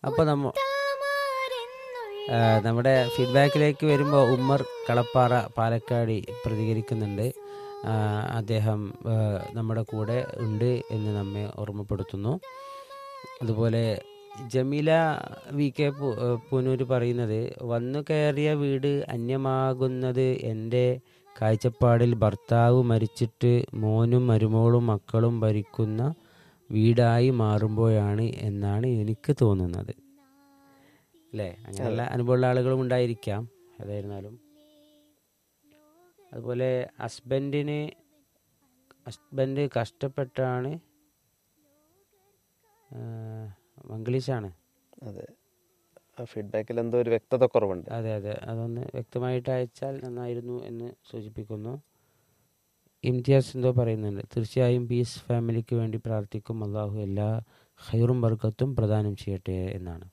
അപ്പോൾ നമ്മ ആ, നമ്മുടെ ഫീഡ്ബാക്കിലേക്ക് വരുമ്പോൾ ഉമ്മർ കളപ്പാറ പാലക്കാടി പ്രതികരിക്കുന്നുണ്ട് ആ, അദ്ദേഹം ആ, നമ്മുടെ കൂടെ ഉണ്ട് എന്ന് നമ്മെ ഓർമ്മപ്പെടുത്തുന്നു അതുപോലെ ജമീല വി കെ പു- ഏ, പൂനൂര് പറയുന്നത് വന്നു കയറിയ വീട് അന്യമാകുന്നത് എൻ്റെ കാഴ്ചപ്പാടിൽ ഭർത്താവ് മരിച്ചിട്ട് മോനും മരുമോളും മക്കളും ഭരിക്കുന്ന വീടായി മാറുമ്പോഴാണ് എന്നാണ് എനിക്ക് തോന്നുന്നത് അല്ലേ അങ്ങനെയുള്ള അനുഭവമുള്ള ആളുകളും ഉണ്ടായിരിക്കാം ഏതായിരുന്നാലും അതുപോലെ ഹസ്ബൻഡിന് ഹസ്ബൻഡ് കഷ്ടപ്പെട്ടാണ് ആ, മംഗ്ലീഷാണ് അതെ ആ ഫീഡ്ബാക്കിൽ എന്തോ ഒരു വ്യക്തത കുറവുണ്ട് അതെ അതെ അതൊന്ന് വ്യക്തമായിട്ട് അയച്ചാൽ നന്നായിരുന്നു എന്ന് സൂചിപ്പിക്കുന്നു ഇംതിയാസ് എന്തോ പറയുന്നുണ്ട് തീർച്ചയായും പീസ് ഫാമിലിക്ക് വേണ്ടി പ്രാർത്ഥിക്കും അള്ളാഹു എല്ലാ ഹൈറും ബർക്കത്തും പ്രദാനം ചെയ്യട്ടെ എന്നാണ്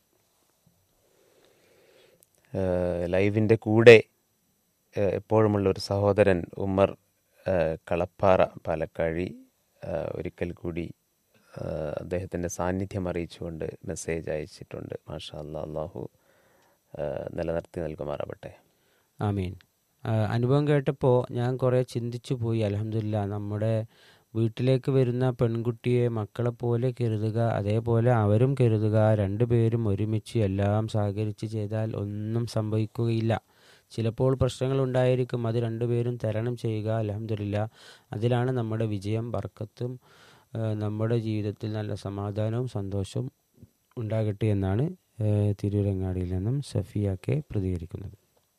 ഏഹ് ലൈവിൻ്റെ കൂടെ ഏഹ് എപ്പോഴുമുള്ള ഒരു സഹോദരൻ ഉമ്മർ ഏഹ് കളപ്പാറ പാലക്കാഴി ഏഹ് ഒരിക്കൽ കൂടി ഏഹ് അദ്ദേഹത്തിൻ്റെ സാന്നിധ്യം അറിയിച്ചുകൊണ്ട് മെസ്സേജ് അയച്ചിട്ടുണ്ട് മാഷാ അല്ലാ അള്ളാഹു ഏഹ് നിലനിർത്തി നൽകുമാറാവട്ടെ ആമീൻ ആ, അനുഭവം കേട്ടപ്പോൾ ഞാൻ കുറേ ചിന്തിച്ചു പോയി അലഹമില്ല നമ്മുടെ വീട്ടിലേക്ക് വരുന്ന പെൺകുട്ടിയെ മക്കളെ പോലെ കരുതുക അതേപോലെ അവരും കരുതുക രണ്ടുപേരും ഒരുമിച്ച് എല്ലാം സഹകരിച്ച് ചെയ്താൽ ഒന്നും സംഭവിക്കുകയില്ല ചിലപ്പോൾ പ്രശ്നങ്ങൾ ഉണ്ടായിരിക്കും അത് രണ്ടുപേരും തരണം ചെയ്യുക അലഹമില്ല അതിലാണ് നമ്മുടെ വിജയം ബർക്കത്തും ആ, നമ്മുടെ ജീവിതത്തിൽ നല്ല സമാധാനവും സന്തോഷവും ഉണ്ടാകട്ടെ എന്നാണ് തിരൂരങ്ങാടിയിൽ നിന്നും സഫിയാക്കെ പ്രതികരിക്കുന്നത്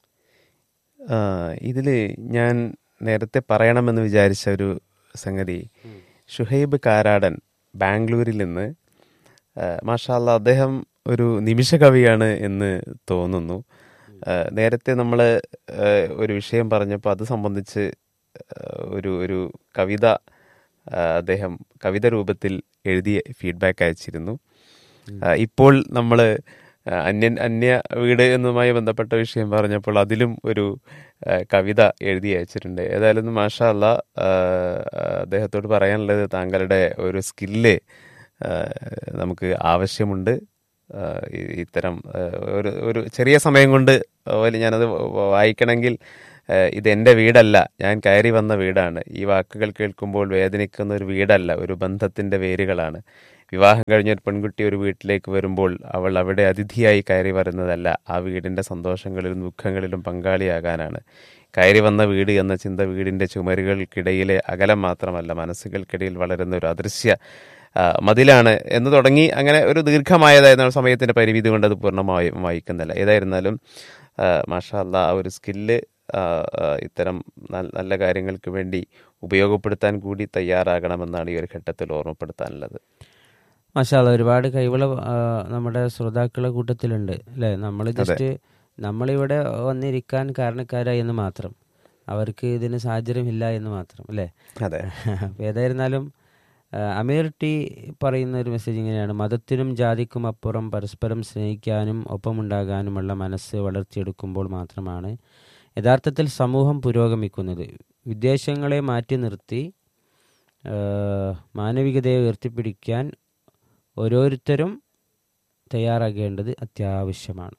ഇതിൽ ഞാൻ നേരത്തെ പറയണമെന്ന് വിചാരിച്ച ഒരു സംഗതി ഷുഹൈബ് കാരാടൻ ബാംഗ്ലൂരിൽ നിന്ന് മാഷാല്ല അദ്ദേഹം ഒരു നിമിഷ കവിയാണ് എന്ന് തോന്നുന്നു ആ, നേരത്തെ നമ്മൾ ഒരു വിഷയം പറഞ്ഞപ്പോൾ അത് സംബന്ധിച്ച് ആ, ഒരു ഒരു കവിത ആ, അദ്ദേഹം കവിത രൂപത്തിൽ എഴുതി ഫീഡ്ബാക്ക് അയച്ചിരുന്നു ആ, ഇപ്പോൾ നമ്മൾ അന്യൻ അന്യ വീട് എന്നുമായി ബന്ധപ്പെട്ട വിഷയം പറഞ്ഞപ്പോൾ അതിലും ഒരു ആ, കവിത എഴുതി അയച്ചിട്ടുണ്ട് ഏതായാലും മാഷാ അല്ല അദ്ദേഹത്തോട് പറയാനുള്ളത് താങ്കളുടെ ഒരു സ്കില്ല് നമുക്ക് ആവശ്യമുണ്ട് ആ, ഇ- ഇത്തരം ആ, ഒരു ഒരു ചെറിയ സമയം കൊണ്ട് പോലെ ഞാനത് വ- വായിക്കണമെങ്കിൽ ആ, ഇത് എൻ്റെ വീടല്ല ഞാൻ കയറി വന്ന വീടാണ് ഈ വാക്കുകൾ കേൾക്കുമ്പോൾ വേദനിക്കുന്ന ഒരു വീടല്ല ഒരു ബന്ധത്തിൻ്റെ വേരുകളാണ് വിവാഹം കഴിഞ്ഞ ഒരു പെൺകുട്ടി ഒരു വീട്ടിലേക്ക് വരുമ്പോൾ അവൾ അവിടെ അതിഥിയായി കയറി വരുന്നതല്ല ആ വീടിൻ്റെ സന്തോഷങ്ങളിലും ദുഃഖങ്ങളിലും പങ്കാളിയാകാനാണ് കയറി വന്ന വീട് എന്ന ചിന്ത വീടിൻ്റെ ചുമരുകൾക്കിടയിലെ അകലം മാത്രമല്ല മനസ്സുകൾക്കിടയിൽ വളരുന്ന ഒരു അദൃശ്യ ആ, മതിലാണ് എന്ന് തുടങ്ങി അങ്ങനെ ഒരു ദീർഘമായതായിരുന്ന സമയത്തിൻ്റെ പരിമിതി കൊണ്ട് അത് പൂർണ്ണമായും വായിക്കുന്നില്ല ഏതായിരുന്നാലും മാഷാ അല്ലാ ആ ഒരു സ്കില്ല് ഇത്തരം നൽ- നല്ല കാര്യങ്ങൾക്ക് വേണ്ടി ഉപയോഗപ്പെടുത്താൻ കൂടി തയ്യാറാകണമെന്നാണ് ഈ ഒരു ഘട്ടത്തിൽ ഓർമ്മപ്പെടുത്താനുള്ളത് മഷാല ഒരുപാട് കൈവള ആ, നമ്മുടെ ശ്രോതാക്കളെ കൂട്ടത്തിലുണ്ട് അല്ലേ നമ്മൾ ജസ്റ്റ് നമ്മളിവിടെ വന്നിരിക്കാൻ കാരണക്കാരായി എന്ന് മാത്രം അവർക്ക് ഇതിന് സാഹചര്യമില്ല എന്ന് മാത്രം അല്ലേ അതെ അപ്പോൾ ഏതായിരുന്നാലും ആ, അമീർ ടി പറയുന്ന ഒരു മെസ്സേജ് ഇങ്ങനെയാണ് മതത്തിനും ജാതിക്കും അപ്പുറം പരസ്പരം സ്നേഹിക്കാനും ഒപ്പമുണ്ടാകാനുമുള്ള മനസ്സ് വളർത്തിയെടുക്കുമ്പോൾ മാത്രമാണ് യഥാർത്ഥത്തിൽ സമൂഹം പുരോഗമിക്കുന്നത് വിദ്വേഷങ്ങളെ മാറ്റി നിർത്തി ആ, മാനവികതയെ ഉയർത്തിപ്പിടിക്കാൻ ഓരോരുത്തരും തയ്യാറാകേണ്ടത് അത്യാവശ്യമാണ്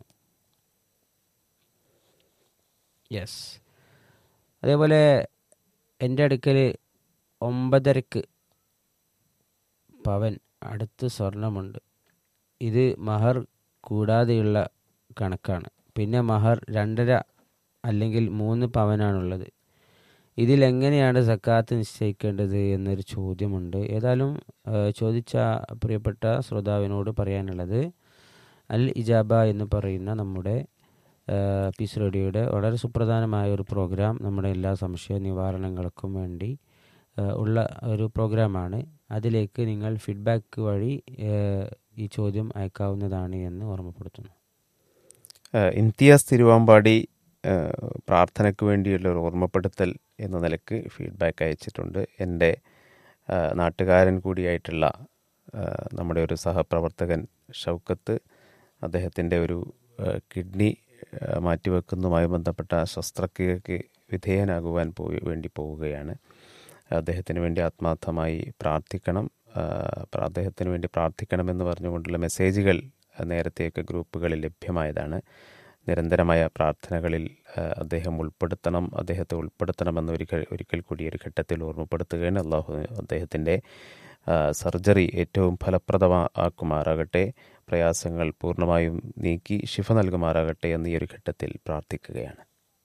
യെസ് അതേപോലെ എൻ്റെ അടുക്കൽ ഒമ്പതരക്ക് പവൻ അടുത്ത് സ്വർണമുണ്ട് ഇത് മഹർ കൂടാതെയുള്ള കണക്കാണ് പിന്നെ മഹർ രണ്ടര അല്ലെങ്കിൽ മൂന്ന് പവനാണുള്ളത് ഇതിൽ എങ്ങനെയാണ് സക്കാത്ത് നിശ്ചയിക്കേണ്ടത് എന്നൊരു ചോദ്യമുണ്ട് ഏതായാലും ആ, ചോദിച്ച പ്രിയപ്പെട്ട ശ്രോതാവിനോട് പറയാനുള്ളത് അൽ ഇജാബ എന്ന് പറയുന്ന നമ്മുടെ ആ, പീസ് റേഡിയോയുടെ വളരെ സുപ്രധാനമായ ഒരു പ്രോഗ്രാം നമ്മുടെ എല്ലാ സംശയ നിവാരണങ്ങൾക്കും വേണ്ടി ആ, ഉള്ള ഒരു പ്രോഗ്രാമാണ് അതിലേക്ക് നിങ്ങൾ ഫീഡ്ബാക്ക് വഴി ആ, ഈ ചോദ്യം അയക്കാവുന്നതാണ് എന്ന് ഓർമ്മപ്പെടുത്തുന്നു ഏഹ് ഇംതിയാസ് തിരുവാമ്പാടി ഏഹ് പ്രാർത്ഥനയ്ക്ക് വേണ്ടിയുള്ള ഒരു ഓർമ്മപ്പെടുത്തൽ എന്ന നിലക്ക് ഫീഡ്ബാക്ക് അയച്ചിട്ടുണ്ട് എൻ്റെ ഏഹ് നാട്ടുകാരൻ കൂടിയായിട്ടുള്ള ഏഹ് നമ്മുടെ ഒരു സഹപ്രവർത്തകൻ ഷൗക്കത്ത് അദ്ദേഹത്തിൻ്റെ ഒരു ഏഹ് കിഡ്നി ഏഹ് മാറ്റിവെക്കുന്നതുമായി ബന്ധപ്പെട്ട ശസ്ത്രക്രിയക്ക് വിധേയനാകുവാൻ പോയി വേണ്ടി പോവുകയാണ് അദ്ദേഹത്തിന് വേണ്ടി ആത്മാർത്ഥമായി പ്രാർത്ഥിക്കണം ആഹ് പ്ര- അദ്ദേഹത്തിന് വേണ്ടി പ്രാർത്ഥിക്കണമെന്ന് പറഞ്ഞുകൊണ്ടുള്ള മെസ്സേജുകൾ നേരത്തെയൊക്കെ ഗ്രൂപ്പുകളിൽ ലഭ്യമായതാണ് നിരന്തരമായ പ്രാർത്ഥനകളിൽ ആ, അദ്ദേഹം ഉൾപ്പെടുത്തണം അദ്ദേഹത്തെ ഉൾപ്പെടുത്തണമെന്ന് ഒരിക്കൽ ഒരിക്കൽ കൂടി ഒരു ഘട്ടത്തിൽ ഓർമ്മപ്പെടുത്തുകയാണ് അള്ളാഹു അദ്ദേഹത്തിൻ്റെ ആ, സർജറി ഏറ്റവും ഫലപ്രദമാക്കുമാറാകട്ടെ പ്രയാസങ്ങൾ പൂർണ്ണമായും നീക്കി ശിഫ നൽകുമാറാകട്ടെ എന്ന് ഈ ഒരു ഘട്ടത്തിൽ പ്രാർത്ഥിക്കുകയാണ്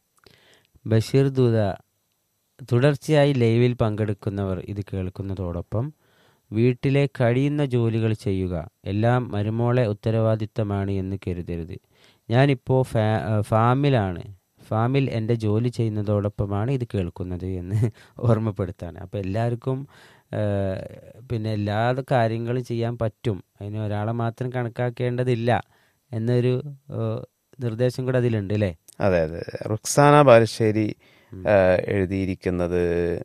ബഷീർ ദൂത തുടർച്ചയായി ലൈവിൽ പങ്കെടുക്കുന്നവർ ഇത് കേൾക്കുന്നതോടൊപ്പം വീട്ടിലെ കഴിയുന്ന ജോലികൾ ചെയ്യുക എല്ലാം മരുമോളെ ഉത്തരവാദിത്തമാണ് എന്ന് കരുതരുത് ഞാനിപ്പോൾ ഫാ ഫാമിലാണ് ഫാമിൽ എൻ്റെ ജോലി ചെയ്യുന്നതോടൊപ്പമാണ് ഇത് കേൾക്കുന്നത് എന്ന് ഓർമ്മപ്പെടുത്താണ് അപ്പോൾ എല്ലാവർക്കും ആ, പിന്നെ എല്ലാ കാര്യങ്ങളും ചെയ്യാൻ പറ്റും അതിന് ഒരാളെ മാത്രം കണക്കാക്കേണ്ടതില്ല എന്നൊരു ആ, നിർദ്ദേശം കൂടെ അതിലുണ്ട് അല്ലേ അതെ അതെ റുക്സാന ബാലുശ്ശേരി ആ, എഴുതിയിരിക്കുന്നത്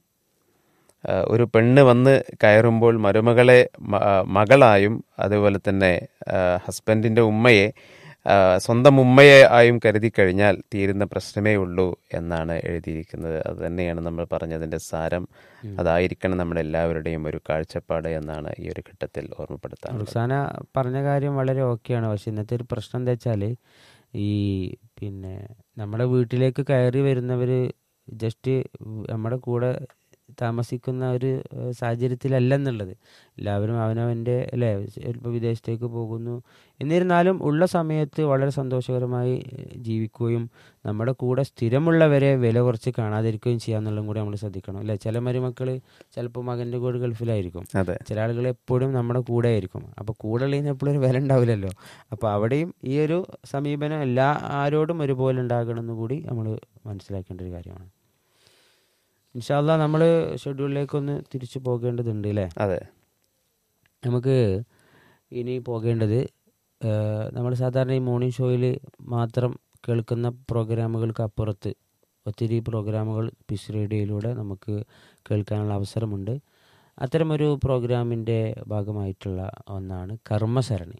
ആ, ഒരു പെണ്ണ് വന്ന് കയറുമ്പോൾ മരുമകളെ മ- ആ, മകളായും അതുപോലെ തന്നെ ആ, ഹസ്ബൻഡിന്റെ ഉമ്മയെ ആ, സ്വന്തം ഉമ്മയെ ആയും കരുതി കഴിഞ്ഞാൽ തീരുന്ന പ്രശ്നമേ ഉള്ളൂ എന്നാണ് എഴുതിയിരിക്കുന്നത് അത് തന്നെയാണ് നമ്മൾ പറഞ്ഞതിന്റെ സാരം അതായിരിക്കണം നമ്മുടെ എല്ലാവരുടെയും ഒരു കാഴ്ചപ്പാട് എന്നാണ് ഈ ഒരു ഘട്ടത്തിൽ ഓർമ്മപ്പെടുത്താൻ റുക്സാന പറഞ്ഞ കാര്യം വളരെ ഓക്കെയാണ് പക്ഷെ ഇന്നത്തെ ഒരു പ്രശ്നം എന്താ വെച്ചാൽ ഈ പിന്നെ നമ്മുടെ വീട്ടിലേക്ക് കയറി വരുന്നവർ ജസ്റ്റ് നമ്മുടെ കൂടെ താമസിക്കുന്ന ഒരു ഏഹ്, സാഹചര്യത്തിലല്ല എന്നുള്ളത് എല്ലാവരും അവനവൻ്റെ അല്ലേ ചിലപ്പോൾ വിദേശത്തേക്ക് പോകുന്നു എന്നിരുന്നാലും ഉള്ള സമയത്ത് വളരെ സന്തോഷകരമായി ഏഹ്, ജീവിക്കുകയും നമ്മുടെ കൂടെ സ്ഥിരമുള്ളവരെ വില കുറച്ച് കാണാതിരിക്കുകയും ചെയ്യാന്നുള്ളതും കൂടി നമ്മൾ ശ്രദ്ധിക്കണം അല്ലേ ചില മരുമക്കൾ ചിലപ്പോൾ മകൻ്റെ കൂടെ ഗൾഫിലായിരിക്കും അതെ ചില ആളുകൾ എപ്പോഴും നമ്മുടെ കൂടെ ആയിരിക്കും അപ്പോൾ കൂടെ ഉള്ളതിന് എപ്പോഴും ഒരു വില ഉണ്ടാവില്ലല്ലോ അപ്പോൾ അവിടെയും ഈ ഒരു സമീപനം എല്ലാ ആരോടും ഒരുപോലെ ഉണ്ടാകണമെന്ന് കൂടി നമ്മൾ മനസ്സിലാക്കേണ്ട ഒരു കാര്യമാണ് ഇൻഷാല്ല നമ്മൾ ഷെഡ്യൂളിലേക്കൊന്ന് തിരിച്ചു പോകേണ്ടതുണ്ട് അല്ലേ അതെ നമുക്ക് ഇനി പോകേണ്ടത് നമ്മൾ സാധാരണ ഈ മോർണിംഗ് ഷോയിൽ മാത്രം കേൾക്കുന്ന പ്രോഗ്രാമുകൾക്ക് അപ്പുറത്ത് ഒത്തിരി പ്രോഗ്രാമുകൾ പിസ് റേഡിയോയിലൂടെ നമുക്ക് കേൾക്കാനുള്ള അവസരമുണ്ട് അത്തരമൊരു പ്രോഗ്രാമിൻ്റെ ഭാഗമായിട്ടുള്ള ഒന്നാണ് കർമ്മസരണി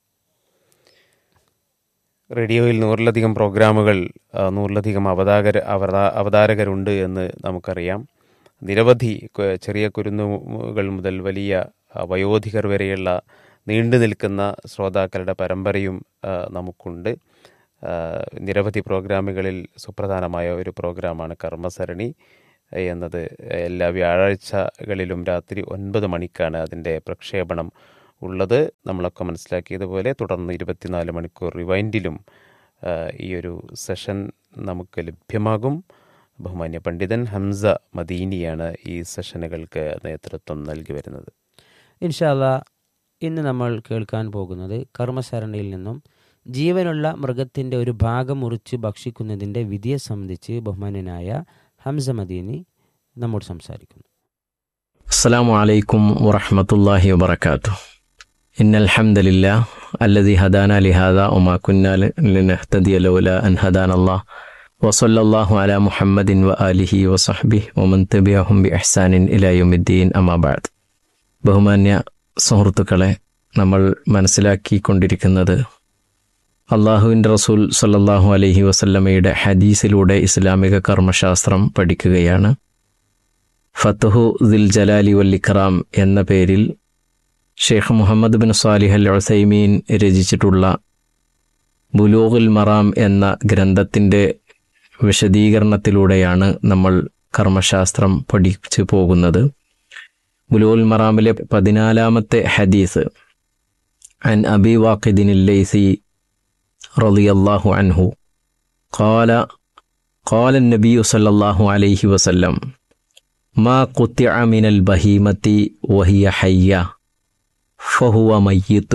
റേഡിയോയിൽ നൂറിലധികം പ്രോഗ്രാമുകൾ ആ, നൂറിലധികം അവതാര അവതാ അവതാരകരുണ്ട് എന്ന് നമുക്കറിയാം നിരവധി കു- ചെറിയ കുരുന്നുകൾ മുതൽ വലിയ ആ, വയോധികർ വരെയുള്ള നീണ്ടു നിൽക്കുന്ന ശ്രോതാക്കളുടെ പരമ്പരയും ആ, നമുക്കുണ്ട് ആ, നിരവധി പ്രോഗ്രാമുകളിൽ സുപ്രധാനമായ ഒരു പ്രോഗ്രാമാണ് കർമ്മസരണി എന്നത് എല്ലാ വ്യാഴാഴ്ചകളിലും രാത്രി ഒൻപത് മണിക്കാണ് അതിൻ്റെ പ്രക്ഷേപണം ഉള്ളത് നമ്മളൊക്കെ മനസ്സിലാക്കിയതുപോലെ തുടർന്ന് ഇരുപത്തിനാല് മണിക്കൂർ റിവൈൻഡിലും ആ, ഈ ഒരു സെഷൻ നമുക്ക് ലഭ്യമാകും ബഹുമാന്യ പണ്ഡിതൻ ഹംസ മദീനിയാണ് ഈ സെഷനുകൾക്ക് നേതൃത്വം നൽകി വരുന്നത് ഇൻഷാല്ല ഇന്ന് നമ്മൾ കേൾക്കാൻ പോകുന്നത് കർമ്മസരണിയിൽ നിന്നും ജീവനുള്ള മൃഗത്തിൻ്റെ ഒരു ഭാഗം മുറിച്ച് ഭക്ഷിക്കുന്നതിൻ്റെ വിധിയെ സംബന്ധിച്ച് ബഹുമാന്യനായ ഹംസ മദീനി നമ്മോട് സംസാരിക്കുന്നു السلام عليكم ورحمة الله وبركاته إن الحمد لله الذي هدانا لهذا وما كنا لنهتدي لولا أن هدانا الله وصلى الله على محمد وآله وصحبه ومن تبعهم بإحسان إلى يوم الدين أما بعد ബഹുമാന്യ സുഹൃത്തുക്കളെ നമ്മൾ മനസ്സിലാക്കിക്കൊണ്ടിരിക്കുന്നത് അള്ളാഹുവിൻ്റെ റസൂൽ സല്ലല്ലാഹു അലൈഹി വസല്ലമയുടെ ഹദീസിലൂടെ ഇസ്ലാമിക കർമ്മശാസ്ത്രം പഠിക്കുകയാണ് ഫത്തുഹു ദിൽ ജലാലി വല്ലിഖറാം എന്ന പേരിൽ Sheikh Muhammad bin Salih al Uthaymeen രചിച്ചിട്ടുള്ള ബുലൂഗുൽ മറാം എന്ന ഗ്രന്ഥത്തിൻ്റെ വിശദീകരണത്തിലൂടെയാണ് നമ്മൾ കർമ്മശാസ്ത്രം പഠിച്ചു പോകുന്നത് ബുലൂഗുൽ മറാമിലെ പതിനാലാമത്തെ ഹദീസ് അൻ അബി വാഖിദിൻ الليثي رضي الله عنه قال قال النبي صلى الله عليه وسلم ما قطع من البهيمة وهي حية فهو ميت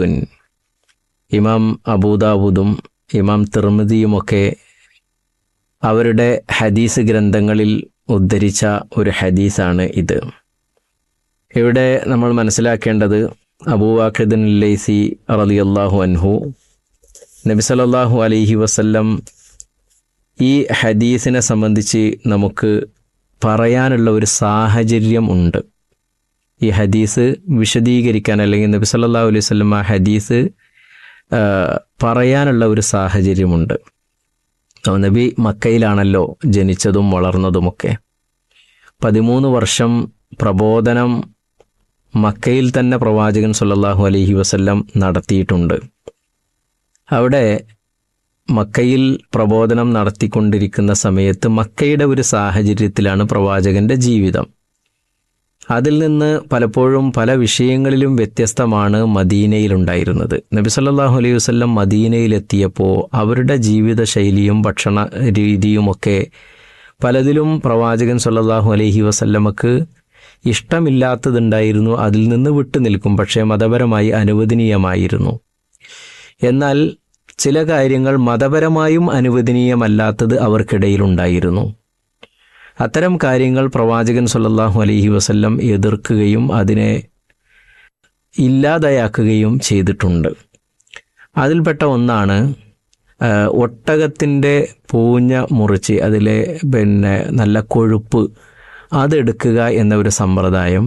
ഇമാം അബൂദാവൂദും ഇമാം തിർമിതിയുമൊക്കെ അവരുടെ ഹദീസ് ഗ്രന്ഥങ്ങളിൽ ഉദ്ധരിച്ച ഒരു ഹദീസാണ് ഇത് ഇവിടെ നമ്മൾ മനസ്സിലാക്കേണ്ടത് അബൂവാഖിദുൻ ലൈസി റളിയല്ലാഹു അൻഹു നബി സല്ലല്ലാഹു അലൈഹി വസല്ലം ഈ ഹദീസിനെ സംബന്ധിച്ച് നമുക്ക് പറയാനുള്ള ഒരു സാഹചര്യം ഉണ്ട് ഈ ഹദീസ് വിശദീകരിക്കാൻ അല്ലെങ്കിൽ നബി സല്ലല്ലാഹു അലൈഹി വസല്ലം ആ ഹദീസ് ആ, പറയാനുള്ള ഒരു സാഹചര്യമുണ്ട് അപ്പോൾ നബി മക്കയിലാണല്ലോ ജനിച്ചതും വളർന്നതുമൊക്കെ പതിമൂന്ന് വർഷം പ്രബോധനം മക്കയിൽ തന്നെ പ്രവാചകൻ സല്ലല്ലാഹു അലൈഹി വസല്ലം നടത്തിയിട്ടുണ്ട് അവിടെ മക്കയിൽ പ്രബോധനം നടത്തിക്കൊണ്ടിരിക്കുന്ന സമയത്ത് മക്കയുടെ ഒരു സാഹചര്യത്തിലാണ് പ്രവാചകന്റെ ജീവിതം അതിൽ നിന്ന് പലപ്പോഴും പല വിഷയങ്ങളിലും വ്യത്യസ്തമാണ് മദീനയിലുണ്ടായിരുന്നത് നബി സല്ലല്ലാഹു അലൈഹി വസല്ലം മദീനയിലെത്തിയപ്പോൾ അവരുടെ ജീവിത ശൈലിയും ഭക്ഷണ രീതിയുമൊക്കെ പലതിലും പ്രവാചകൻ സല്ലല്ലാഹു അലൈഹി വസല്ലമക്ക് ഇഷ്ടമില്ലാത്തതുണ്ടായിരുന്നു അതിൽ നിന്ന് വിട്ടുനിൽക്കും പക്ഷേ മതപരമായി അനുവദനീയമായിരുന്നു എന്നാൽ ചില കാര്യങ്ങൾ മതപരമായും അനുവദനീയമല്ലാത്തത് അവർക്കിടയിലുണ്ടായിരുന്നു അത്തരം കാര്യങ്ങൾ പ്രവാചകൻ സല്ലല്ലാഹു അലൈഹി വസല്ലം എതിർക്കുകയും അതിനെ ഇല്ലാതെയാക്കുകയും ചെയ്തിട്ടുണ്ട് അതിൽപ്പെട്ട ഒന്നാണ് ആ, ഒട്ടകത്തിൻ്റെ പൂഞ്ഞ മുറിച്ച് അതിലെ പിന്നെ നല്ല കൊഴുപ്പ് അതെടുക്കുക എന്ന ഒരു സമ്പ്രദായം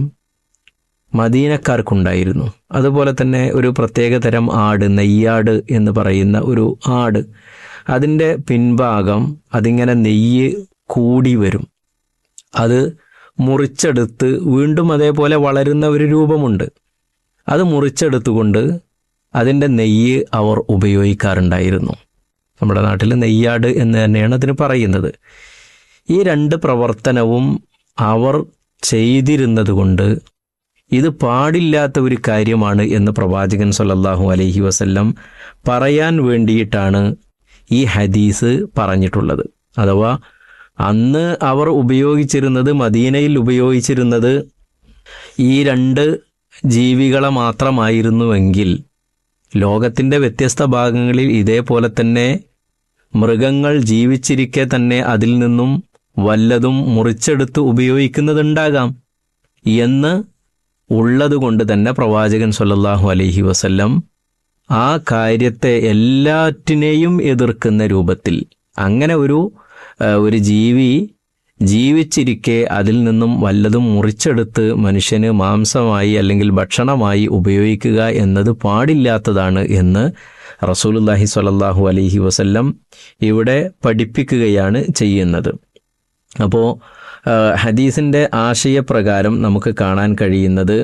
മദീനക്കാർക്കുണ്ടായിരുന്നു അതുപോലെ തന്നെ ഒരു പ്രത്യേക തരം ആട് നെയ്യാട് എന്ന് പറയുന്ന ഒരു ആട് അതിൻ്റെ പിൻഭാഗം അതിങ്ങനെ നെയ്യ് കൂടി വരും അത് മുറിച്ചെടുത്ത് വീണ്ടും അതേപോലെ വളരുന്ന ഒരു രൂപമുണ്ട് അത് മുറിച്ചെടുത്തുകൊണ്ട് അതിൻ്റെ നെയ്യ് അവർ ഉപയോഗിക്കാറുണ്ടായിരുന്നു നമ്മുടെ നാട്ടിൽ നെയ്യാട് എന്ന് തന്നെയാണ് അതിന് പറയുന്നത് ഈ രണ്ട് പ്രവർത്തനവും അവർ ചെയ്തിരുന്നത് കൊണ്ട് ഇത് പാടില്ലാത്ത ഒരു കാര്യമാണ് എന്ന് പ്രവാചകൻ സല്ലല്ലാഹു അലൈഹി വസല്ലം പറയാൻ വേണ്ടിയിട്ടാണ് ഈ ഹദീസ് പറഞ്ഞിട്ടുള്ളത് അഥവാ അന്ന് അവർ ഉപയോഗിച്ചിരുന്നത് മദീനയിൽ ഉപയോഗിച്ചിരുന്നത് ഈ രണ്ട് ജീവികളെ മാത്രമായിരുന്നുവെങ്കിൽ ലോകത്തിൻ്റെ വ്യത്യസ്ത ഭാഗങ്ങളിൽ ഇതേപോലെ തന്നെ മൃഗങ്ങൾ ജീവിച്ചിരിക്കെ തന്നെ അതിൽ നിന്നും വല്ലതും മുറിച്ചെടുത്ത് ഉപയോഗിക്കുന്നതുണ്ടാകാം എന്ന് ഉള്ളതുകൊണ്ട് തന്നെ പ്രവാചകൻ സല്ലല്ലാഹു അലൈഹി വസല്ലം ആ കാര്യത്തെ എല്ലാറ്റിനെയും എതിർക്കുന്ന രൂപത്തിൽ അങ്ങനെ ഒരു ആ, ഒരു ജീവി ജീവിച്ചിരിക്കെ അതിൽ നിന്നും വല്ലതും മുറിച്ചെടുത്ത് മനുഷ്യന് മാംസമായി അല്ലെങ്കിൽ ഭക്ഷണമായി ഉപയോഗിക്കുക എന്നത് പാടില്ലാത്തതാണ് എന്ന് റസൂലുല്ലാഹി സ്വല്ലല്ലാഹു അലൈഹി വസല്ലം ഇവിടെ പഠിപ്പിക്കുകയാണ് ചെയ്യുന്നത് അപ്പോൾ ഹദീസിൻ്റെ ആശയപ്രകാരം നമുക്ക് കാണാൻ കഴിയുന്നത്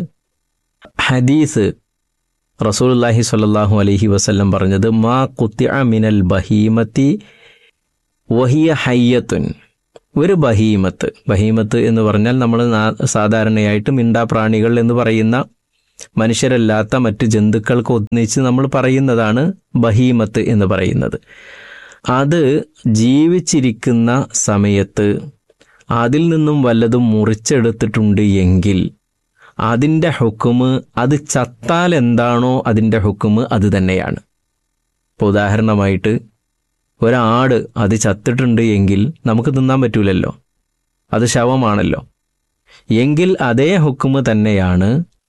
ഹദീസ് റസൂലുല്ലാഹി സ്വല്ലല്ലാഹു അലൈഹി വസല്ലം പറഞ്ഞത് മാ കുത്തിഅ മിനൽ ബഹീമത്തി വഹിയ ഹയ്യത്തുൻ ഒരു ബഹീമത്ത് ബഹീമത്ത് എന്ന് പറഞ്ഞാൽ നമ്മൾ സാധാരണയായിട്ട് മിണ്ടാപ്രാണികൾ എന്ന് പറയുന്ന മനുഷ്യരല്ലാത്ത മറ്റ് ജന്തുക്കൾക്ക് ഒന്നിച്ച് നമ്മൾ പറയുന്നതാണ് ബഹീമത്ത് എന്ന് പറയുന്നത് അത് ജീവിച്ചിരിക്കുന്ന സമയത്ത് അതിൽ നിന്നും വല്ലതും മുറിച്ചെടുത്തിട്ടുണ്ട് എങ്കിൽ അതിൻ്റെ ഹുക്കുമ് അത് ചത്താൽ എന്താണോ അതിൻ്റെ ഹുക്കുമ് അത് തന്നെയാണ് ഇപ്പോൾ ഉദാഹരണമായിട്ട് ഒരാട് അത് ചത്തിട്ടുണ്ട് എങ്കിൽ നമുക്ക് തിന്നാൻ പറ്റൂലല്ലോ അത് ശവമാണല്ലോ എങ്കിൽ അതേ ഹുക്കുമ് തന്നെയാണ്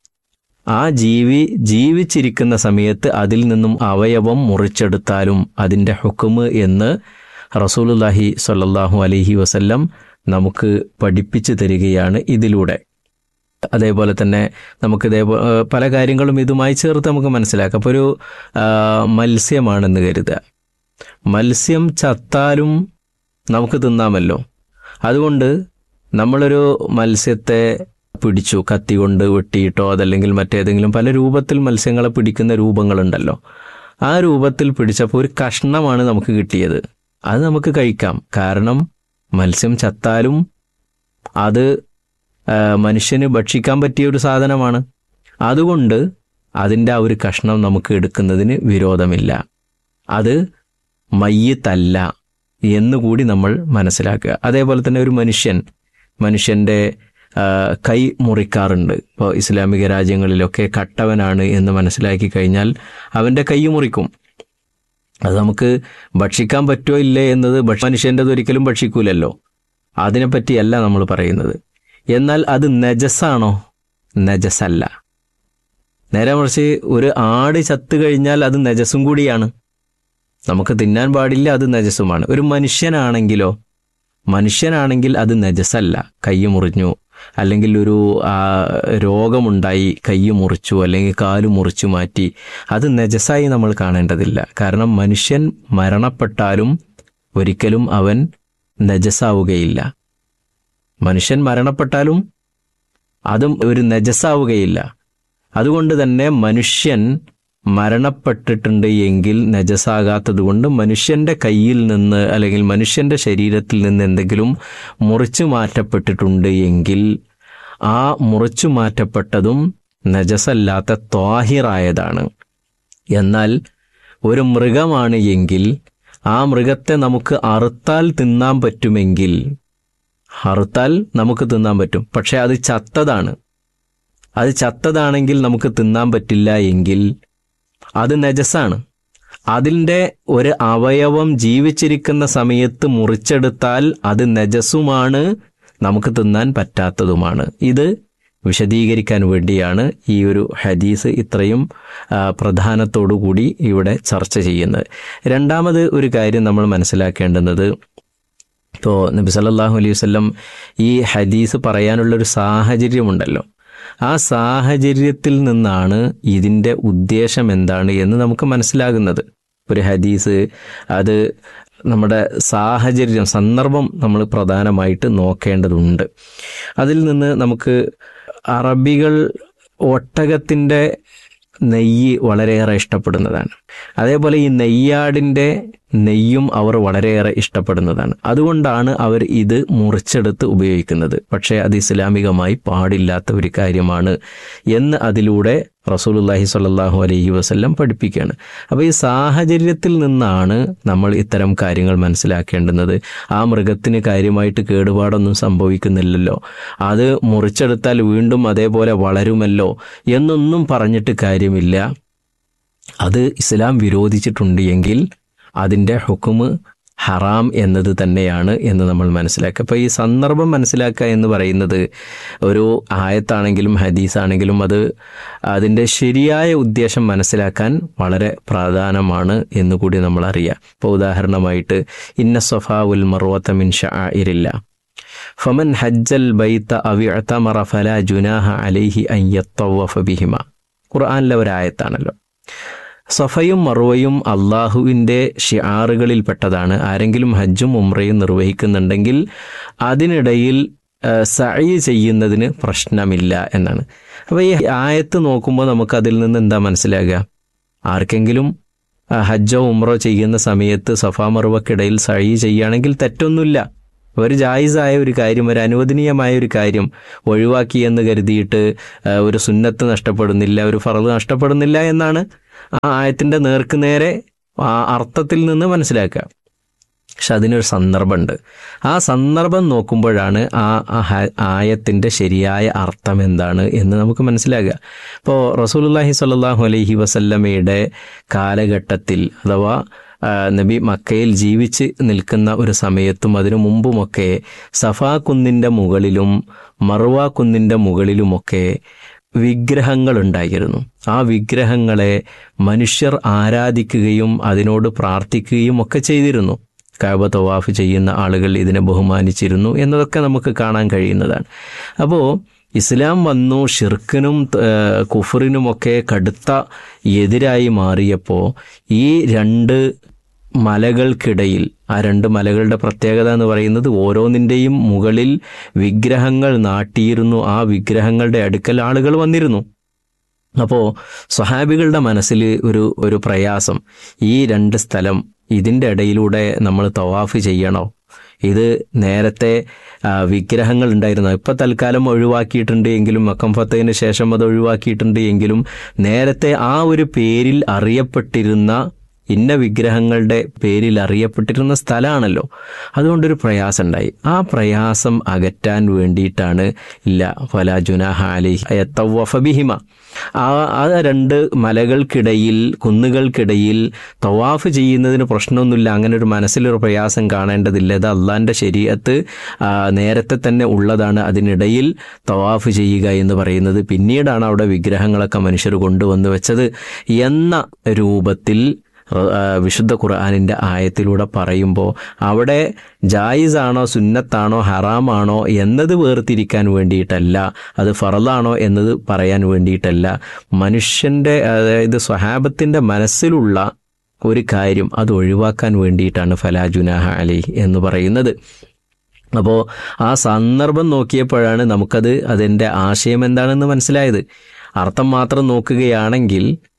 ആ ജീവി ജീവിച്ചിരിക്കുന്ന സമയത്ത് അതിൽ നിന്നും അവയവം മുറിച്ചെടുത്താലും അതിൻ്റെ ഹുക്കുമ് എന്ന് റസൂലുല്ലാഹി സ്വല്ലല്ലാഹു അലൈഹി വസല്ലം നമുക്ക് പഠിപ്പിച്ചു തരികയാണ് ഇതിലൂടെ അതേപോലെ തന്നെ നമുക്ക് ഇതേപോലെ പല കാര്യങ്ങളും ഇതുമായി ചേർത്ത് നമുക്ക് മനസ്സിലാക്കാം അപ്പോൾ ഒരു ആ, മത്സ്യമാണെന്ന് കരുതുക മത്സ്യം ചത്താലും നമുക്ക് തിന്നാമല്ലോ അതുകൊണ്ട് നമ്മളൊരു മത്സ്യത്തെ പിടിച്ചു കത്തി കൊണ്ട് വെട്ടിയിട്ടോ അതല്ലെങ്കിൽ മറ്റേതെങ്കിലും പല രൂപത്തിൽ മത്സ്യങ്ങളെ പിടിക്കുന്ന രൂപങ്ങളുണ്ടല്ലോ ആ രൂപത്തിൽ പിടിച്ചപ്പോൾ ഒരു കഷ്ണമാണ് നമുക്ക് കിട്ടിയത് അത് നമുക്ക് കഴിക്കാം കാരണം മത്സ്യം ചത്താലും അത് ആ, മനുഷ്യന് ഭക്ഷിക്കാൻ പറ്റിയ ഒരു സാധനമാണ് അതുകൊണ്ട് അതിൻ്റെ ആ ഒരു കഷ്ണം നമുക്ക് എടുക്കുന്നതിന് വിരോധമില്ല അത് മയ്യത്തല്ല എന്നുകൂടി നമ്മൾ മനസ്സിലാക്കുക അതേപോലെ തന്നെ ഒരു മനുഷ്യൻ മനുഷ്യൻ്റെ ആ, കൈ മുറിക്കാറുണ്ട് ഇപ്പോൾ ഇസ്ലാമിക രാജ്യങ്ങളിലൊക്കെ കട്ടവനാണ് എന്ന് മനസ്സിലാക്കി കഴിഞ്ഞാൽ അവൻ്റെ കൈ മുറിക്കും അത് നമുക്ക് ഭക്ഷിക്കാൻ പറ്റുമോ ഇല്ലേ എന്നത് ഭക്ഷ- മനുഷ്യൻ്റെത് ഒരിക്കലും ഭക്ഷിക്കൂലല്ലോ അതിനെപ്പറ്റിയല്ല നമ്മൾ പറയുന്നത് എന്നാൽ അത് നജസാണോ നജസല്ല നേരെ മറിച്ച് ഒരു ആട് ചത്തു കഴിഞ്ഞാൽ അത് നജസും കൂടിയാണ് നമുക്ക് തിന്നാൻ പാടില്ല അത് നജസുമാണ് ഒരു മനുഷ്യനാണെങ്കിലോ മനുഷ്യനാണെങ്കിൽ അത് നജസല്ല കൈ മുറിഞ്ഞു അല്ലെങ്കിൽ ഒരു ആ, രോഗമുണ്ടായി കൈ മുറിച്ചു അല്ലെങ്കിൽ കാല് മുറിച്ചു മാറ്റി അത് നജസായി നമ്മൾ കാണേണ്ടതില്ല കാരണം മനുഷ്യൻ മരണപ്പെട്ടാലും ഒരിക്കലും അവൻ നജസാവുകയില്ല മനുഷ്യൻ മരണപ്പെട്ടാലും അതും ഒരു നജസാവുകയില്ല അതുകൊണ്ട് തന്നെ മനുഷ്യൻ മരണപ്പെട്ടിട്ടുണ്ട് എങ്കിൽ നജസാകാത്തത് കൊണ്ട് മനുഷ്യന്റെ കയ്യിൽ നിന്ന് അല്ലെങ്കിൽ മനുഷ്യന്റെ ശരീരത്തിൽ നിന്ന് എന്തെങ്കിലും മുറിച്ചു മാറ്റപ്പെട്ടിട്ടുണ്ട് എങ്കിൽ ആ മുറിച്ചു മാറ്റപ്പെട്ടതും നജസല്ലാത്ത ത്വാഹിറായതാണ് എന്നാൽ ഒരു മൃഗമാണ് എങ്കിൽ ആ മൃഗത്തെ നമുക്ക് അറുത്താൽ തിന്നാൻ പറ്റുമെങ്കിൽ അറുത്താൽ നമുക്ക് തിന്നാൻ പറ്റും പക്ഷെ അത് ചത്തതാണ് അത് ചത്തതാണെങ്കിൽ നമുക്ക് തിന്നാൻ പറ്റില്ല എങ്കിൽ അത് നജസാണ് അതിൻ്റെ ഒരു അവയവം ജീവിച്ചിരിക്കുന്ന സമയത്ത് മുറിച്ചെടുത്താൽ അത് നജസുമാണ് നമുക്ക് തിന്നാൻ പറ്റാത്തതുമാണ് ഇത് വിശദീകരിക്കാൻ വേണ്ടിയാണ് ഈ ഒരു ഹദീസ് ഇത്രയും ആ, പ്രധാനത്തോടു കൂടി ഇവിടെ ചർച്ച ചെയ്യുന്നത് രണ്ടാമത് ഒരു കാര്യം നമ്മൾ മനസ്സിലാക്കേണ്ടുന്നത് ഇപ്പോൾ നബി സല്ലല്ലാഹു അലൈഹി വസല്ലം ഈ ഹദീസ് പറയാനുള്ളൊരു സാഹചര്യമുണ്ടല്ലോ ആ സാഹചര്യത്തിൽ നിന്നാണ് ഇതിൻ്റെ ഉദ്ദേശം എന്താണ് എന്ന് നമുക്ക് മനസ്സിലാകുന്നത് ഒരു ഹദീസ് അത് നമ്മുടെ സാഹചര്യം സന്ദർഭം നമ്മൾ പ്രധാനമായിട്ട് നോക്കേണ്ടതുണ്ട് അതിൽ നിന്ന് നമുക്ക് അറബികൾ ഒട്ടകത്തിൻ്റെ നെയ്യ് വളരെയേറെ ഇഷ്ടപ്പെടുന്നതാണ് അതേപോലെ ഈ നെയ്യാടിൻ്റെ നെയ്യും അവർ വളരെയേറെ ഇഷ്ടപ്പെടുന്നതാണ് അതുകൊണ്ടാണ് അവർ ഇത് മുറിച്ചെടുത്ത് ഉപയോഗിക്കുന്നത് പക്ഷേ അത് ഇസ്ലാമികമായി പാടില്ലാത്ത ഒരു കാര്യമാണ് എന്ന് അതിലൂടെ റസൂലുല്ലാഹി സ്വല്ലല്ലാഹു അലൈഹി വസല്ലം പഠിപ്പിക്കുകയാണ് അപ്പോൾ ഈ സാഹചര്യത്തിൽ നിന്നാണ് നമ്മൾ ഇത്തരം കാര്യങ്ങൾ മനസ്സിലാക്കേണ്ടുന്നത് ആ മൃഗത്തിന് കാര്യമായിട്ട് കേടുപാടൊന്നും സംഭവിക്കുന്നില്ലല്ലോ അത് മുറിച്ചെടുത്താൽ വീണ്ടും അതേപോലെ വളരുമല്ലോ എന്നൊന്നും പറഞ്ഞിട്ട് കാര്യമില്ല അത് ഇസ്ലാം വിരോധിച്ചിട്ടുണ്ട് എങ്കിൽ അതിൻ്റെ ഹുക്കുമ് ഹറാം എന്നത് തന്നെയാണ് എന്ന് നമ്മൾ മനസ്സിലാക്കുക അപ്പോൾ ഈ സന്ദർഭം മനസ്സിലാക്കുക എന്ന് പറയുന്നത് ഒരു ആയത്താണെങ്കിലും ഹദീസാണെങ്കിലും അത് അതിൻ്റെ ശരിയായ ഉദ്ദേശം മനസ്സിലാക്കാൻ വളരെ പ്രധാനമാണ് എന്നുകൂടി നമ്മൾ അറിയാം ഇപ്പോൾ ഉദാഹരണമായിട്ട് ഇന്ന സൊഫാ ഉൽ മറുവത്ത മിൻ ഷാഇരില്ല ഫമൻ ഹജ്ജൽ ബൈത്ത അവിഅത്തമറ ഫല ജുനാഹ അലൈഹി അൻ യത്തവഫ ബിഹിമ ഖുർആനിലെ ഒരായത്താണല്ലോ സഫയും മറുവയും അള്ളാഹുവിൻ്റെ ഷിയാറുകളിൽപ്പെട്ടതാണ് ആരെങ്കിലും ഹജ്ജും ഉംറയും നിർവഹിക്കുന്നുണ്ടെങ്കിൽ അതിനിടയിൽ സഴി ചെയ്യുന്നതിന് പ്രശ്നമില്ല എന്നാണ് അപ്പോൾ ഈ ആയത്ത് നോക്കുമ്പോൾ നമുക്ക് അതിൽ നിന്ന് എന്താ മനസ്സിലാകുക ആർക്കെങ്കിലും ആ, ഹജ്ജോ ഉംറോ ചെയ്യുന്ന സമയത്ത് സഫാ മറുവക്കിടയിൽ സഴി ചെയ്യുകയാണെങ്കിൽ തെറ്റൊന്നുമില്ല ഒരു ജായിസായ ഒരു കാര്യം ഒരു അനുവദനീയമായ ഒരു കാര്യം ഒഴിവാക്കി എന്ന് കരുതിയിട്ട് ആ, ഒരു സുന്നത്ത് നഷ്ടപ്പെടുന്നില്ല ഒരു ഫറത് നഷ്ടപ്പെടുന്നില്ല എന്നാണ് ആ ആയത്തിന്റെ നേർക്ക് നേരെ ആ അർത്ഥത്തിൽ നിന്ന് മനസ്സിലാക്കുക പക്ഷെ അതിനൊരു സന്ദർഭമുണ്ട് ആ സന്ദർഭം നോക്കുമ്പോഴാണ് ആ ആ ഹ- ആയത്തിന്റെ ശരിയായ അർത്ഥം എന്താണ് എന്ന് നമുക്ക് മനസ്സിലാകുക ഇപ്പോൾ റസൂലുള്ളാഹി സ്വല്ലല്ലാഹു അലൈഹി വസല്ലമയുടെ കാലഘട്ടത്തിൽ അഥവാ ആ, നബി മക്കയിൽ ജീവിച്ച് നിൽക്കുന്ന ഒരു സമയത്തും അതിനു മുമ്പുമൊക്കെ സഫാ കുന്നിൻ്റെ മുകളിലും മറുവ കുന്നിൻ്റെ മുകളിലുമൊക്കെ വിഗ്രഹങ്ങൾ ഉണ്ടായിരുന്നു ആ വിഗ്രഹങ്ങളെ മനുഷ്യർ ആരാധിക്കുകയും അതിനോട് പ്രാർത്ഥിക്കുകയും ഒക്കെ ചെയ്തിരുന്നു കാബ തവാഫ് ചെയ്യുന്ന ആളുകൾ ഇതിനെ ബഹുമാനിച്ചിരുന്നു എന്നതൊക്കെ നമുക്ക് കാണാൻ കഴിയുന്നതാണ് അപ്പോൾ ഇസ്ലാം വന്നു ഷിർക്കിനും ഏഹ്, കുഫറിനുമൊക്കെ കടുത്ത എതിരായി മാറിയപ്പോൾ ഈ രണ്ട് മലകൾക്കിടയിൽ ആ രണ്ട് മലകളുടെ പ്രത്യേകത എന്ന് പറയുന്നത് ഓരോന്നിൻ്റെയും മുകളിൽ വിഗ്രഹങ്ങൾ നാട്ടിയിരുന്നു ആ വിഗ്രഹങ്ങളുടെ അടുക്കൽ ആളുകൾ വന്നിരുന്നു അപ്പോൾ സ്വഹാബികളുടെ മനസ്സിൽ ഒരു ഒരു പ്രയാസം ഈ രണ്ട് സ്ഥലം ഇതിൻ്റെ ഇടയിലൂടെ നമ്മൾ തവാഫ് ചെയ്യണോ ഇത് നേരത്തെ ആ, വിഗ്രഹങ്ങൾ ഉണ്ടായിരുന്നു ഇപ്പം തൽക്കാലം ഒഴിവാക്കിയിട്ടുണ്ട് എങ്കിലും മക്കം ഫത്തതിന് ശേഷം അത് ഒഴിവാക്കിയിട്ടുണ്ട് എങ്കിലും നേരത്തെ ആ ഒരു പേരിൽ അറിയപ്പെട്ടിരുന്ന ഇന്ന വിഗ്രഹങ്ങളുടെ പേരിൽ അറിയപ്പെട്ടിരുന്ന സ്ഥലമാണല്ലോ അതുകൊണ്ടൊരു പ്രയാസം ഉണ്ടായി ആ പ്രയാസം അകറ്റാൻ വേണ്ടിയിട്ടാണ് ഇല്ല ഫല ജുനാഹ അലി ബിഹിമ ആ ആ രണ്ട് മലകൾക്കിടയിൽ കുന്നുകൾക്കിടയിൽ തവാഫ് ചെയ്യുന്നതിന് പ്രശ്നമൊന്നുമില്ല അങ്ങനെ ഒരു മനസ്സിലൊരു പ്രയാസം കാണേണ്ടതില്ല ഇത് അള്ളാന്റെ ശരീരത്ത് നേരത്തെ തന്നെ ഉള്ളതാണ് അതിനിടയിൽ തവാഫ് ചെയ്യുക എന്ന് പറയുന്നത് പിന്നീടാണ് അവിടെ വിഗ്രഹങ്ങളൊക്കെ മനുഷ്യർ കൊണ്ടുവന്ന് വെച്ചത് എന്ന രൂപത്തിൽ ആ, വിശുദ്ധ ഖുർആാനിൻ്റെ ആയത്തിലൂടെ പറയുമ്പോൾ അവിടെ ജായിസാണോ സുന്നത്താണോ ഹറാമാണോ എന്നത് വേർതിരിക്കാൻ വേണ്ടിയിട്ടല്ല അത് ഫറലാണോ എന്നത് പറയാൻ വേണ്ടിയിട്ടല്ല മനുഷ്യൻ്റെ അതായത് സ്വഹാബത്തിൻ്റെ മനസ്സിലുള്ള ഒരു കാര്യം അത് ഒഴിവാക്കാൻ വേണ്ടിയിട്ടാണ് ഫലാജുനാഹ അലി എന്ന് പറയുന്നത് അപ്പോൾ ആ സന്ദർഭം നോക്കിയപ്പോഴാണ് നമുക്കത് അതിൻ്റെ ആശയം എന്താണെന്ന് മനസ്സിലായത് അർത്ഥം മാത്രം നോക്കുകയാണെങ്കിൽ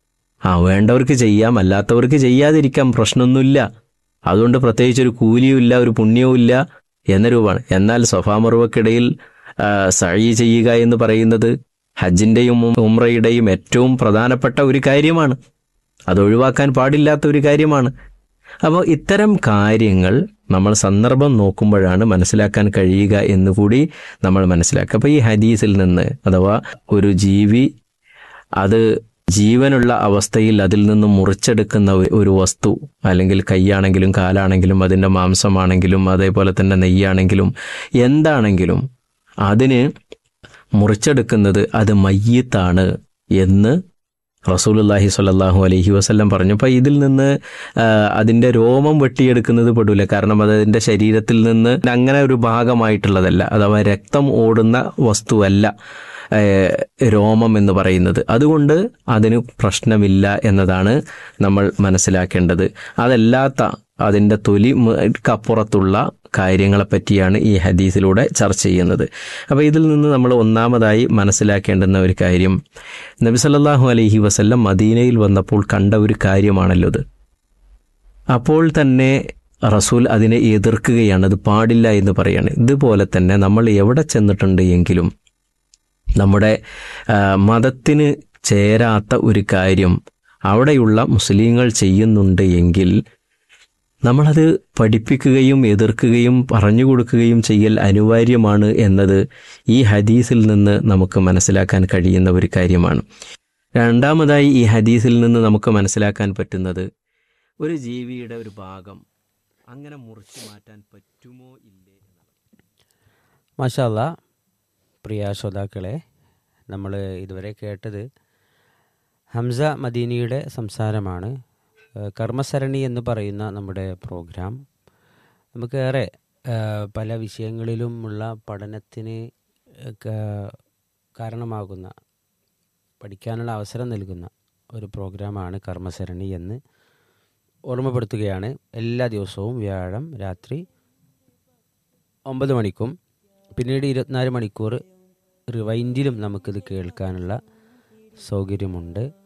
ആ വേണ്ടവർക്ക് ചെയ്യാം അല്ലാത്തവർക്ക് ചെയ്യാതിരിക്കാം പ്രശ്നമൊന്നുമില്ല അതുകൊണ്ട് പ്രത്യേകിച്ച് ഒരു കൂലിയും ഇല്ല ഒരു പുണ്യവും ഇല്ല എന്ന രൂപമാണ് എന്നാൽ സഫാമറുവക്കിടയിൽ സഴി ചെയ്യുക എന്ന് പറയുന്നത് ഹജ്ജിന്റെയും ഉംറയുടെയും ഏറ്റവും പ്രധാനപ്പെട്ട ഒരു കാര്യമാണ് അത് ഒഴിവാക്കാൻ പാടില്ലാത്ത ഒരു കാര്യമാണ് അപ്പോൾ ഇത്തരം കാര്യങ്ങൾ നമ്മൾ സന്ദർഭം നോക്കുമ്പോഴാണ് മനസ്സിലാക്കാൻ കഴിയുക എന്നുകൂടി നമ്മൾ മനസ്സിലാക്കുക അപ്പോൾ ഈ ഹദീസിൽ നിന്ന് അഥവാ ഒരു ജീവി അത് ജീവനുള്ള അവസ്ഥയിൽ അതിൽ നിന്നും മുറിച്ചെടുക്കുന്ന ഒ- ഒരു വസ്തു അല്ലെങ്കിൽ കൈയാണെങ്കിലും കാലാണെങ്കിലും അതിൻ്റെ മാംസമാണെങ്കിലും അതേപോലെ തന്നെ നെയ്യാണെങ്കിലും എന്താണെങ്കിലും അതിന് മുറിച്ചെടുക്കുന്നത് അത് മയ്യത്താണ് എന്ന് റസൂലുല്ലാഹി സ്വല്ലല്ലാഹു അലൈഹി വസല്ലം പറഞ്ഞു അപ്പോൾ ഇതിൽ നിന്ന് ആ, അതിൻ്റെ രോമം വെട്ടിയെടുക്കുന്നത് പെടില്ല കാരണം അത് അതിൻ്റെ ശരീരത്തിൽ നിന്ന് അങ്ങനെ ഒരു ഭാഗമായിട്ടുള്ളതല്ല അഥവാ രക്തം ഓടുന്ന വസ്തുവല്ല ഏഹ്, രോമം എന്ന് പറയുന്നത് അതുകൊണ്ട് അതിന് പ്രശ്നമില്ല എന്നതാണ് നമ്മൾ മനസ്സിലാക്കേണ്ടത് അതല്ലാത്ത അതിൻ്റെ തൊലി കപ്പുറത്തുള്ള കാര്യങ്ങളെ പറ്റിയാണ് ഈ ഹദീസിലൂടെ ചർച്ച ചെയ്യുന്നത് അപ്പോൾ ഇതിൽ നിന്ന് നമ്മൾ ഒന്നാമതായി മനസ്സിലാക്കേണ്ടുന്ന ഒരു കാര്യം നബി സല്ലല്ലാഹു അലൈഹി വസല്ലം മദീനയിൽ വന്നപ്പോൾ കണ്ട ഒരു കാര്യമാണല്ലോ ഇത് അപ്പോൾ തന്നെ റസൂൽ അതിനെ എതിർക്കുകയാണ് അത് പാടില്ല എന്ന് പറയാണ് ഇതുപോലെ തന്നെ നമ്മൾ എവിടെ ചെന്നിട്ടുണ്ട് എങ്കിലും നമ്മുടെ ആ, മതത്തിന് ചേരാത്ത ഒരു കാര്യം അവിടെയുള്ള മുസ്ലിങ്ങൾ ചെയ്യുന്നുണ്ട് എങ്കിൽ നമ്മളത് പഠിപ്പിക്കുകയും എതിർക്കുകയും പറഞ്ഞു കൊടുക്കുകയും ചെയ്യൽ അനിവാര്യമാണ് എന്നത് ഈ ഹദീസിൽ നിന്ന് നമുക്ക് മനസ്സിലാക്കാൻ കഴിയുന്ന ഒരു കാര്യമാണ് രണ്ടാമതായി ഈ ഹദീസിൽ നിന്ന് നമുക്ക് മനസ്സിലാക്കാൻ പറ്റുന്നത് ഒരു ജീവിയുടെ ഒരു ഭാഗം അങ്ങനെ മുറിച്ചു മാറ്റാൻ പറ്റുമോ ഇല്ലേ മാഷാല്ല പ്രിയ ശ്രോതാക്കളെ നമ്മൾ ഇതുവരെ കേട്ടത് ഹംസ മദീനിയുടെ സംസാരമാണ് ഏഹ് കർമ്മസരണി എന്ന് പറയുന്ന നമ്മുടെ പ്രോഗ്രാം നമുക്കേറെ ഏഹ് പല വിഷയങ്ങളിലുമുള്ള പഠനത്തിന് ഒക്കെ കാരണമാകുന്ന പഠിക്കാനുള്ള അവസരം നൽകുന്ന ഒരു പ്രോഗ്രാമാണ് കർമ്മസരണി എന്ന് ഓർമ്മപ്പെടുത്തുകയാണ് എല്ലാ ദിവസവും വ്യാഴം രാത്രി ഒമ്പത് മണിക്കും പിന്നീട് ഇരുപത്തിനാല് മണിക്കൂർ റിവൈൻഡിലും നമുക്കിത് കേൾക്കാനുള്ള സൗകര്യമുണ്ട്